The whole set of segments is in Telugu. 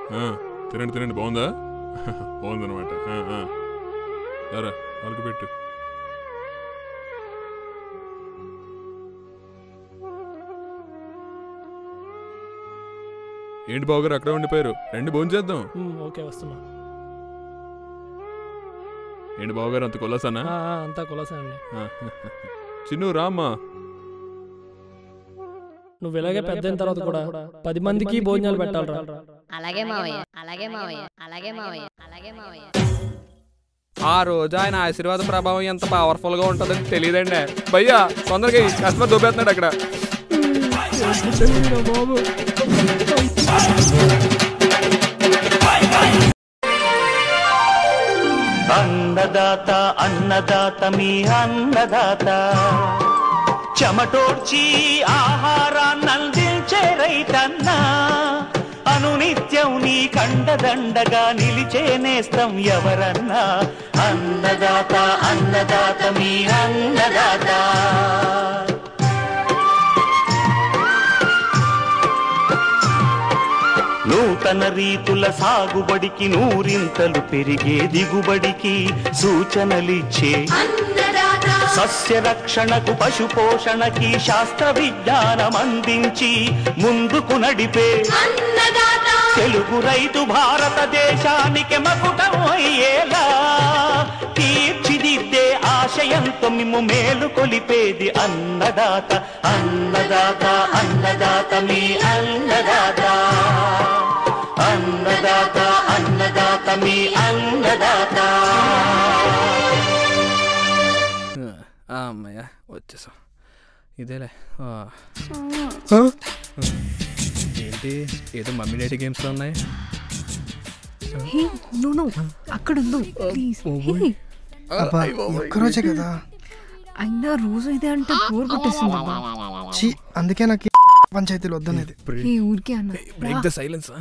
ఆ, తినండి తినండి బాగుందా బాగుందన్నమాట ఆ, ఆ. సరే వాళ్ళకి పెట్టు ఏంటి బావగారు అక్కడ ఉండిపోయారు రండి భోజనం చేద్దాం ఉమ్, ఓకే వస్తున్నా ఏంటి బావగారు అంత కొలసానా ఆ, ఆ, అంతా కులాసే అండి ఆ. చిన్ను రామ్మా నువ్వు ఇలాగే పెద్ద అయిన తర్వాత కూడా పది మందికి భోజనాలు పెట్టాలరా అలాగే మావయ్య అలాగే మావయ్య అలాగే మావయ్య అలాగే మావయ్య ఆ రోజు ఆయన ఆశీర్వాద ప్రభావం ఎంత పవర్ఫుల్ గా ఉంటుందని తెలియదండి భయ్యా తొందరగా ఈ కస్టమర్ దొబ్బేస్తున్నాడు అక్కడ అన్నదాత అన్నదాత మీ అన్నదాత చెమటోడ్చి ఆహారాన్నందించే రైతన్నా అనునిత్యం నీ కండదండగా నిలిచే నేస్తం ఎవరన్నా అన్నదాత అన్నదాత మీ అన్నదాత నూతన రీతుల సాగుబడికి నూరింతలు పెరిగే దిగుబడికి సూచనలిచ్చే సస్య రక్షణకు పశు పోషణకి శాస్త్ర విజ్ఞానం అందించి ముందుకు నడిపే తెలుగు రైతు భారతదేశానికి మకుటం అయ్యేలా తీర్చిదిద్దే ఆశయంతో మిమ్ము మేలు కొలిపేది అన్నదాత అన్నదాత అన్నదాత మీ అన్నదాత అన్నదాత అన్నదాత మీ అన్నదాత ఆ, అమ్మయ్య వచ్చేసాం ఇదేలే ఆ. ఏంటి ఏదో మమ్మీ డాడీ గేమ్స్లో ఉన్నాయి హే నో నో అక్కడ ఉండు ప్లీజ్ హే అబ్బా ఒక్కరోజే కదా అయినా రోజు ఇదే అంటే బోర్ కొట్టేసింది అబ్బా. ఛీ అందుకే నాకు ఈ పంచాయతీలు వద్దనేది హే ఊరికే అన్న బ్రేక్ ద సైలెన్స్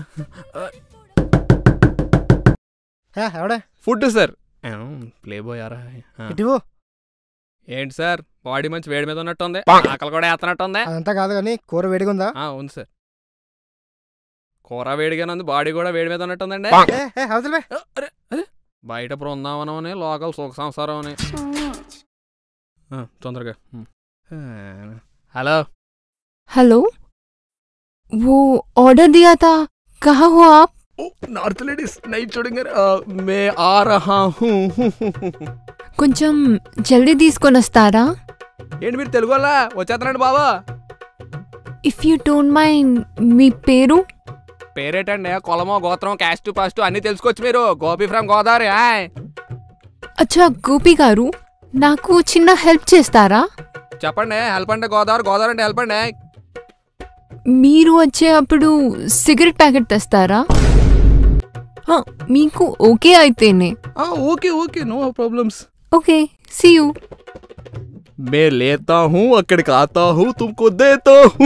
హే, ఎవడే ఫుడ్ సార్ ప్లే బాయ్ ఆరా ఆ. ఇటువు ఏంటి సార్ బాడీ మంచి వేడి మీద ఉన్నట్టుంది ఆకలి కూడా వేస్తున్నట్టుంది అదంతా కాదు కానీ కూర వేడిగా ఉందా ఆ, ఉంది సార్ కూర వేడిగానే ఉంది బాడీ కూడా వేడి మీద ఉన్నట్టుందండి ఏ, ఏ, అవతలవే అరే అరే బయట బృందావనం అని లోకల్ సుఖ సంసారం అని ఆ, తొందరగా ఉమ్. ఆ, హలో हेलो वो ऑर्डर दिया था कहाँ हो आप నార్త్ లేడీస్ నైట్ చూడంగా మే ఆ రహా హూ కొంచెం జల్దీ తీసుకొని వస్తారా ఏంటి మీరు తెలుగు వాళ్ళ వచ్చేస్తున్నాండి బాబా ఇఫ్ యూ డోంట్ మైండ్ మీ పేరు పేరేటండి కులమో గోత్రం క్యాస్ట్ పాస్ట్ అన్ని తెలుసుకోవచ్చు మీరు గోపి ఫ్రమ్ గోదావరి ఆయ్ అచ్చా గోపి గారు నాకు చిన్న హెల్ప్ చేస్తారా చెప్పండి హెల్ప్ అంటే గోదావరి గోదావరి అంటే హెల్ప్ అండి మీరు వచ్చేటప్పుడు సిగరెట్ ప్యాకెట్ తెస్తారా ఆ, మీకు ఓకే అయితేనే okay okay no problems okay see you मैं लेता हूँ అక్కడికి ఆతా హూ తుమ్కో దేతా హూ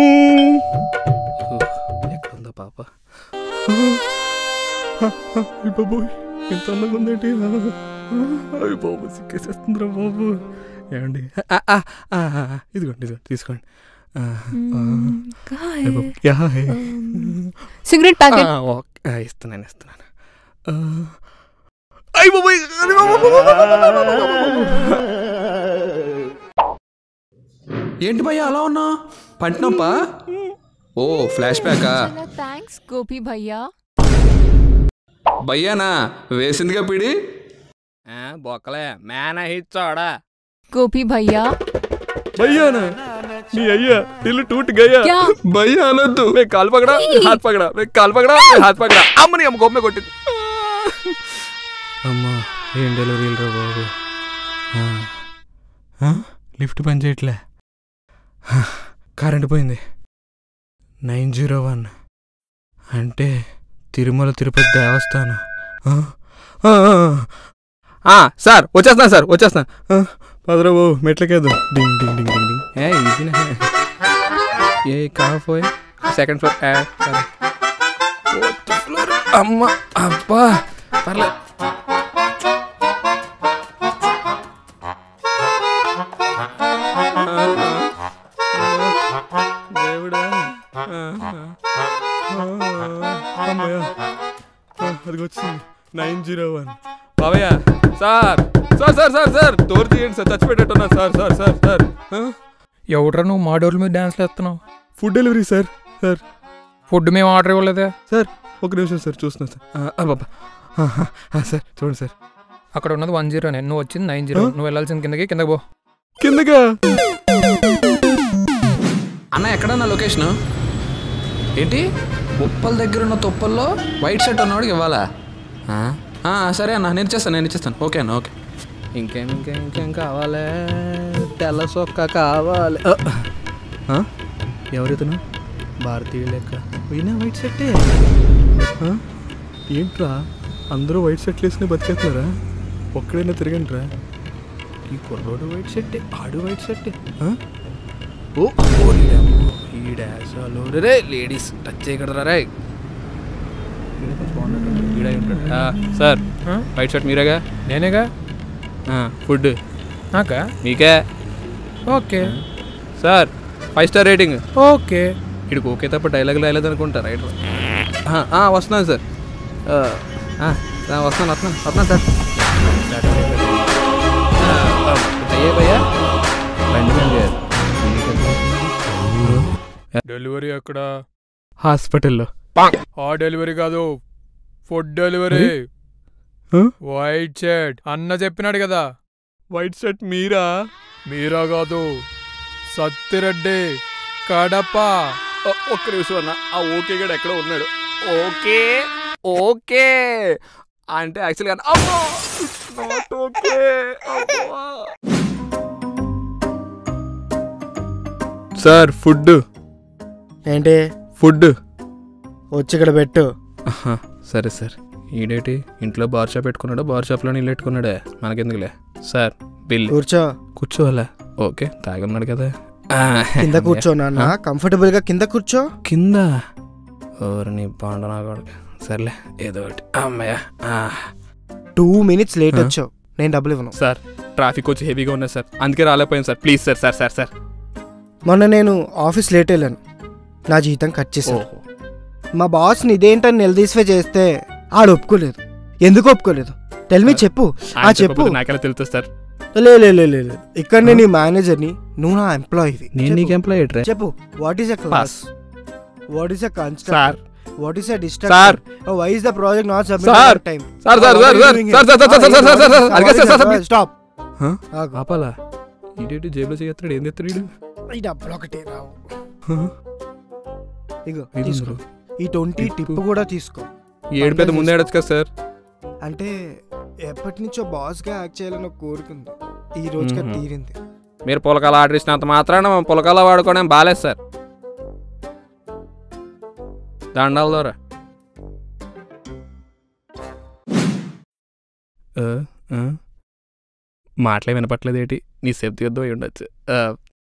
ఎక్కడుందా పాప అయ్య బాబోయ్ ఎంత అందంగా ఉందేంటి అయ్య బాబు సిక్కేసేస్తుందిరా బాబు ఏమండి ఆ, ఆ, ఆ, ఆ, ఇదిగోండి ఇదిగోండి తీసుకోండి ఆ, ఆ. అయ్య బాబోయ్, యా, హే. సిగరెట్ ప్యాకెట్ ఆ, ఓకే. ఆ, ఇస్తున్నాను ఇస్తున్నాను ఆ. అయ్య బాబోయ్, అరే బాబోయ్. ఏంటి భయ్య అలా ఉన్నా పంటినప్పా ఓ ఫ్లాష్ బ్యాకా థ్యాంక్స్ గోపి భయ్యా భయ్యానా వేసిందిగా పిడి బొక్కలే మేన హిచ్చోడా గోపి భయ్యా భయ్యానా నీ అయ్యా దిల్లు టూట్ గయ్యా క్యా? భయ్యా అనొద్దు మే కాలు పగడా మే హాత్ పగడా మే కాలు పగడా మే హాత్ పగడా అమ్మని అమ్మ గొమ్మె కొట్టింది అమ్మా ఏం డెలివరీలు రా బాబు ఆ. ఆ? లిఫ్ట్ పని చేయట్లే కరెంట్ పోయింది నైన్ జీరో వన్ అంటే తిరుమల తిరుపతి దేవస్థానం ఆ? ఆ, ఆ, ఆ. ఆ, సార్ వచ్చేస్తున్నా సార్ వచ్చేస్తున్నా ఆ, పదరా బాబు మెట్లకేద్దాం డింగ్ డింగ్ డింగ్ డింగ్ డింగ్ ఏ ఈజీనే ఏ కహా పోయ్ సెకండ్ ఫ్లోర్ ఏ, సరే. ఫోర్త్ ఫ్లోర్ అమ్మ అబ్బా పర్లేదు దేవుడా అమ్మయ్య అది వచ్చింది నైన్ జీరో వన్ బాబయ్య sir sir sir sir sir door తీయండి సార్ చచ్చిపెట్టేట్టున్నా సార్ సార్ సార్ సార్ ఎవడ్రా నువ్వు మా డోర్ల మీద డాన్స్లు వేస్తున్నావు food delivery sir sir food మేము ఆర్డర్ ఇవ్వలేదే సార్ ఒక నిమిషం సార్ చూస్తున్నా సార్ ఆ, ఆ, బాబా ఆ, ఆ, ఆ, సార్ చూడండి సార్ అక్కడ ఉన్నది వన్ జీరో నువ్వు వచ్చింది నైన్ జీరో Huh? నువ్వు వెళ్ళాల్సింది కిందకి కిందకి పో కిందగా అన్న ఎక్కడన్నా లొకేషన్ ఏంటి ఉప్పల్ దగ్గర ఉన్న తుప్పల్లో వైట్ షర్ట్ ఉన్నవాడికి ఇవ్వాలా ఆ? ఆ, సరే అన్న నేను ఇచ్చేస్తాను నేను ఇచ్చేస్తాను ఓకే అన్న ఓకే ఇంకేం ఇంకేం ఇంకేం కావాలి తెల్ల సొక్క కావాలి ఆ, ఆ? ఎవరితను భారతీయ లెక్క పోయినా వైట్ షర్టే ఆ? ఏంట్రా అందరూ వైట్ షర్ట్లు వేసుకుని బతికేస్తున్నారా ఒక్కడైనా తిరగండిరా ఈ కుర్రోడు వైట్ షర్టే ఆడు వైట్ షర్టే ఆ? ఓ ఓరిడమ్మో, ఈ డాసాలు రే లేడీస్ టచ్ చేయకూడదురా రే ఈడ కొంచెం బాగున్నట్టు. ఈడే ఉంటాడు. ఆ, సార్ ఆ? వైట్ షర్ట్ మీరేగా నేనేగా ఆ, ఫుడ్ నాకా మీకే okay sir five star rating okay ఇక్కడికి ఓకే తప్ప డైలాగ్ రాయలేదు అనుకుంటా రైట్ వస్తున్నాను సార్ ఆ, ఆ, ఆ, వస్తున్నాను వస్తున్నాను వస్తున్నాను సార్ ఆ, ఆ, అయ్యే భయ్యా బండి మీద గారు. డెలివరీ ఎక్కడ హాస్పిటల్లో ఆ డెలివరీ కాదు food delivery Huh? White shirt అన్న చెప్పినాడు కదా వైట్ షర్ట్ మీరా మీరా కాదు సత్తిరెడ్డి కడప ఒ- ఒక్క నిమిషం అన్న ఆ ఓకే గడు ఎక్కడ ఉన్నాడు ఓకే ఓకే అంటే యాక్చువల్గా అమ్మో నాట్ ఓకే సార్ ఫుడ్ ఏంటి ఫుడ్ వచ్చి ఇక్కడ పెట్టు సరే సార్ ఈడేటి ఇంట్లో బార్ షాప్ పెట్టుకున్నాడా బార్ షాప్లో నీళ్ళు పెట్టుకున్నాడా మనకెందుకులే సార్ బిల్ కూర్చో కూర్చోవాలా ఓకే తాగి ఉన్నాడు కదా ఆ, కింద కూర్చో నాన్న కంఫర్టబుల్ గా కింద కూర్చో కింద ఓరిని పాండనా కొడుకు సర్లే ఏదో ఒకటి అమ్మయ్య ఆ. Two minutes late Huh? వచ్చావు నేను డబ్బులు ఇవ్వను సార్ ట్రాఫిక్ వచ్చి హెవీగా ఉన్నది సార్ అందుకే రాలేకపోయాను sir please sir sir sir sir మొన్న నేను ఆఫీస్ లేట్ వెళ్ళాను నా జీతం కట్ చేశాను ఓహో మా బాస్ని ఇదేంటని నిలదీసివే చేస్తే ఆడు ఒప్పుకోలేదు ఎందుకు ఒప్పుకోలేదు టెల్మి చెప్పు ఆ ఆయన చెప్పు చెప్పకపోతే నాకెలా తెలుస్తుంది సార్ లే లే లే లే, లే. ఇక్కడ నేను నీ మేనేజర్ని నువ్వు నా ఎంప్లాయీవి నేను నీకు ఎంప్లాయ్ రా చెప్పు what is a class what is a sir constructor what is a sir destructor why is the project not sir. Submitted time sir sir sir sir sir sir sir sir sir sir sir అడిగే sir sir sir stop Huh? ఆపాలా ఇడేటి జేబులో చేయత్తాడు ఏం తెస్తాడు ఈడు ఈ డబ్బులు ఒకటే రావు Huh? ఇగో ఐదు తీసుకో వందలు. ఈ ట్వంటీ టిప్పు. టిప్ కూడా తీసుకో ఈ ఏడు పెద్ద ముందే ఆడచ్చు కదా సార్ అంటే ఎప్పటి నుంచో బాస్ గా యాక్ట్ చేయాలని ఒక కోరిక ఉంది ఈ రోజుగా మ్మ్. తీరింది మీరు పులకాల ఆర్డర్ ఇచ్చినంత మాత్రాన పులకాల వాడుకోవడం బాలేదు సార్ దండాల ద్వారా మాటలే వినపట్లేదు ఏంటి నీ శబ్ద యుద్ధం అయి ఉండొచ్చు ఆ,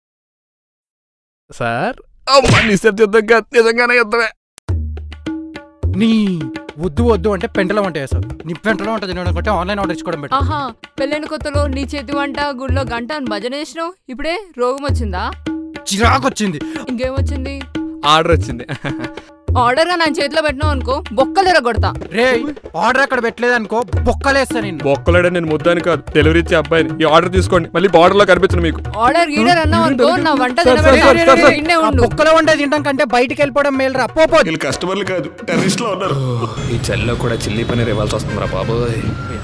సార్ అమ్మా నీ శబ్ద యుద్ధం కాదు నిజంగానే యుద్ధమే నీ వద్దు వద్దు అంటే పెంటలో వంట వేసావు నీ పెంటలో వంట తినడం ఆన్లైన్ ఆర్డర్ ఇచ్చుకోవడం బెటర్ ఆహా పెళ్ళైన కొత్తలో నీ చేతి వంట గుళ్ళో గంట అని భజన చేసినావు ఇప్పుడే రోగం వచ్చిందా చిరాకు వచ్చింది ఇంకేమొచ్చింది ఆర్డర్ వచ్చింది ఆర్డర్ గా నా చేతిలో పెట్టినావు అనుకో బొక్కలు కొడతా రే ఆర్డర్ అక్కడ పెట్టలేదు అనుకో బొక్కలేస్తా నేను బొక్కలాడే నేను ముద్దాని కాదు డెలివరీ ఇచ్చే అబ్బాయిని ఈ ఆర్డర్ తీసుకోండి మళ్ళీ బార్డర్ లో కనిపించను మీకు ఆర్డర్ గీడర్ అన్నావు అనుకో నా వంట sir, sir, sir, sir, sir. తినబెట్టే ఆ ఉండు బొక్కలో వంట తినడం కంటే బయటికి వెళ్ళిపోవడం మేలు రా పోపో వీళ్ళు కస్టమర్లు కాదు టెర్రరిస్ట్ లో ఉన్నారు ఈ చలిలో కూడా చిల్లీ పనీర్ ఇవ్వాల్సి వస్తుందిరా బాబోయ్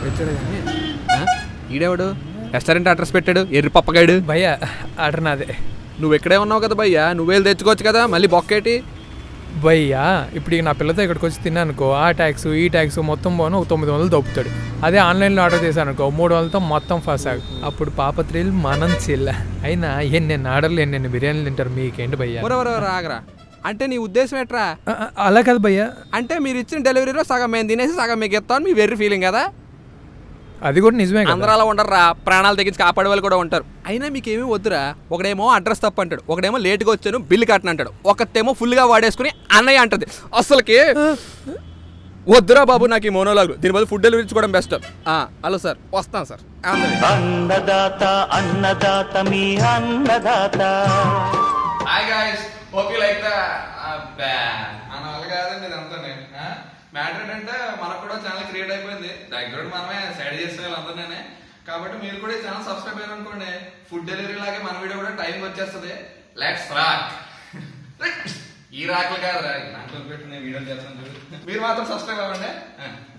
ఈడేవాడు రెస్టారెంట్ అడ్రస్ పెట్టాడు ఎర్రి పప్పగాడు భయ్యా ఆర్డర్ నాదే నువ్వు ఎక్కడే ఉన్నావు కదా భయ్యా నువ్వే తెచ్చుకోవచ్చు కదా మళ్ళీ బొక్కేటి భయ్యా ఇప్పుడు ఇక నా పిల్లతో ఇక్కడికి వచ్చి తిన్నానుకో ఆ ట్యాక్స్ ఈ ట్యాక్స్ మొత్తం పోను ఒక తొమ్మిది వందలు దొప్పుతాడు అదే ఆన్లైన్లో ఆర్డర్ చేశాను అనుకో మూడు వందలతో మొత్తం ఫసాగ్ అప్పుడు పాపత్రిలు మనం చిల్ల అయినా ఎన్నెన్ని ఆర్డర్లు ఎన్నెన్ని బిర్యానీలు తింటారు మీకేంటి భయ్యా ఒరవరవర ఆగరా అంటే నీ ఉద్దేశం ఎట్రా ఆ, ఆ, అలా కాదు భయ్యా అంటే మీరు ఇచ్చిన డెలివరీలో సగం మేము తినేసి సగం మీకు ఇస్తామని మీ వెర్రి ఫీలింగ్ కదా అది కూడా నిజమే అందరూ కదా అలా ఉండరురా ప్రాణాలు తెగించి కాపాడే వాళ్ళు కూడా ఉంటారు అయినా మీకేమీ వద్దురా ఒకడేమో అడ్రస్ తప్పు అంటాడు ఒకడేమో లేట్గా వచ్చాను బిల్లు కట్టను అంటాడు ఒకతేమో ఫుల్గా వాడేసుకుని అన్నయ్య అంటది అసలుకి వద్దురా బాబు నాకు ఈ మోనోలాగు దీని బదులు ఫుడ్ డెలివరీ ఇచ్చుకోవడం బెస్ట్ హలో సార్ వస్తాను సార్ అన్నదాత అన్నదాత మీ అన్నదాత hi guys hope you like the మన వల్ల కాదు మ్యాటర్ ఏంటంటే మనకు కూడా ఛానల్ క్రియేట్ అయిపోయింది దగ్గర మనమే సైడ్ చేసే వాళ్ళందరినీ కాబట్టి మీరు కూడా ఈ ఛానల్ సబ్స్క్రైబ్ అయ్యారు అనుకోండి ఫుడ్ డెలివరీ లాగే మన వీడియో కూడా టైం వచ్చేస్తుంది లెట్స్ రాక్ ఈ రాకలు కాదు రా నాకు పెట్టి నేను వీడియో చేస్తాను చూడు మీరు మాత్రం సబ్స్క్రైబ్ అవ్వండి